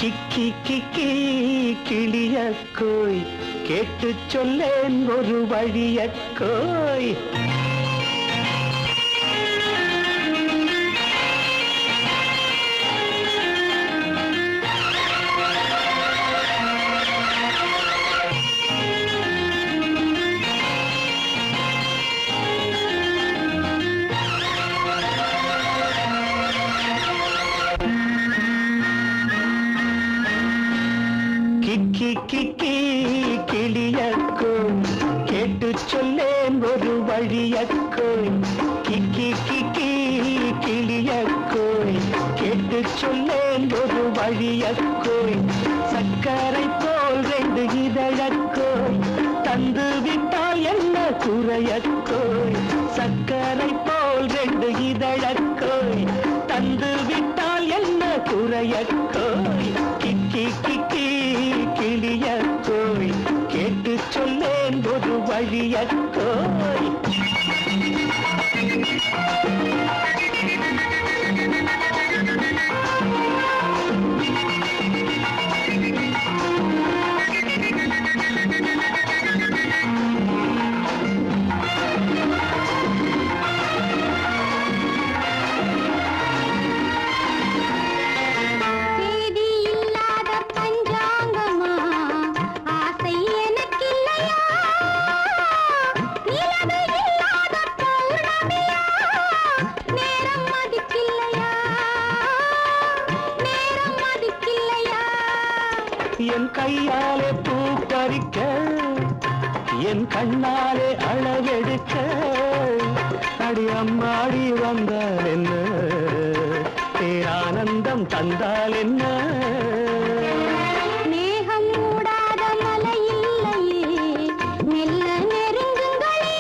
கிக்கி கிக்கி கிளியக்கோய் கேட்டு சொல்லேன் ஒரு வழியக்கோய் கிக்கி கிக்கி கிளியக்கோய் கேட்டு சொல்லேன் ஒரு வழியக்கோய் கிக்கி கிக்கி கிளியக்கோய் கேட்டு சொல்லேன் ஒரு வழியக்கோய் சக்கரை போல் ரெண்டு இதழக்கோய் தந்து விட்டால் என்ன குறையக்கோய் சக்கரை போல் ரெண்டு இதழக்கோய் தந்து விட்டால் என்ன குறையக்கோய் கிக்கி கிக்கி கிளியக்கோய் கேட்டு சொல்லேன் ஒரு வழியக்கோய் தேதி இல்லாத பஞ்சாங்கமா ஆசை எனக்கில்லையா நிலவு இல்லாத பௌர்ணமியா நேரம் மதிக்கில்லையா நேரம் மதிக்கில்லையா என் கையாலே பூ பறிக்க என் கண்ணாலே அளவெடுக்க அடி அம்மாடி வந்தால் என்ன பேரானந்தம் தந்தால் என்ன மேகம் மூடாத மலை இல்லையே மெல்ல நெருங்குங்களே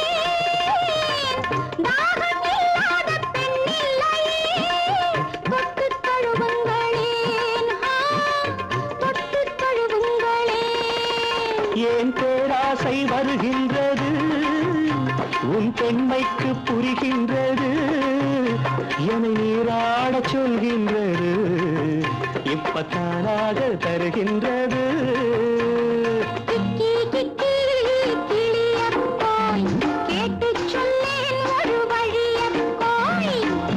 தாகம் இல்லாத பெண் இல்லையே தொட்டு தழுவுங்களேன் ஆ, தொட்டு தழுவுங்களேன் ஏன் பேராசை வருகின்றது உன் பெண்மைக்கு புரிகின்றது என்னை நீராடச் சொல்கின்றது இப்பத்தானாக தருகின்றது கிக்கி கிக்கி கிளியக்கோய் கேட்டுச் சொல்லேன் ஒரு வழியக்கோய்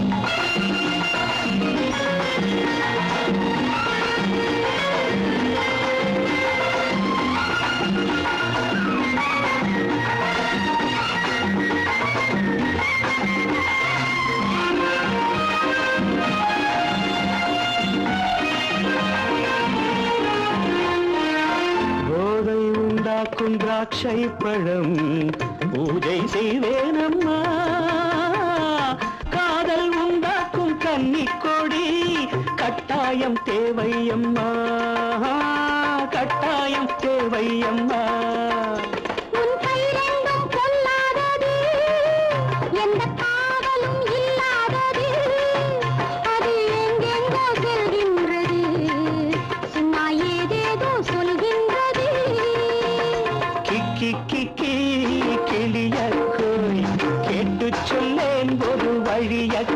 போதை உண்டாக்கும் திராட்சை பழம் பூஜை செய்வேனம்மா காதல் உண்டாக்கும் கன்னிக்கொடி கட்டாயம் தேவையம்மா கட்டாயம் தேவையம்மா உன் கை ரெண்டும் பொல்லாதது எந்த காவலும் இல்லாதது அது எங்கெங்கோ செல்கின்றது சும்மா ஏதேதோ சொல்கின்றது கிக்கி கிக்கி கிளியக்கோய் கேட்டு சொல்லேன் ஒரு வழியக்கோய்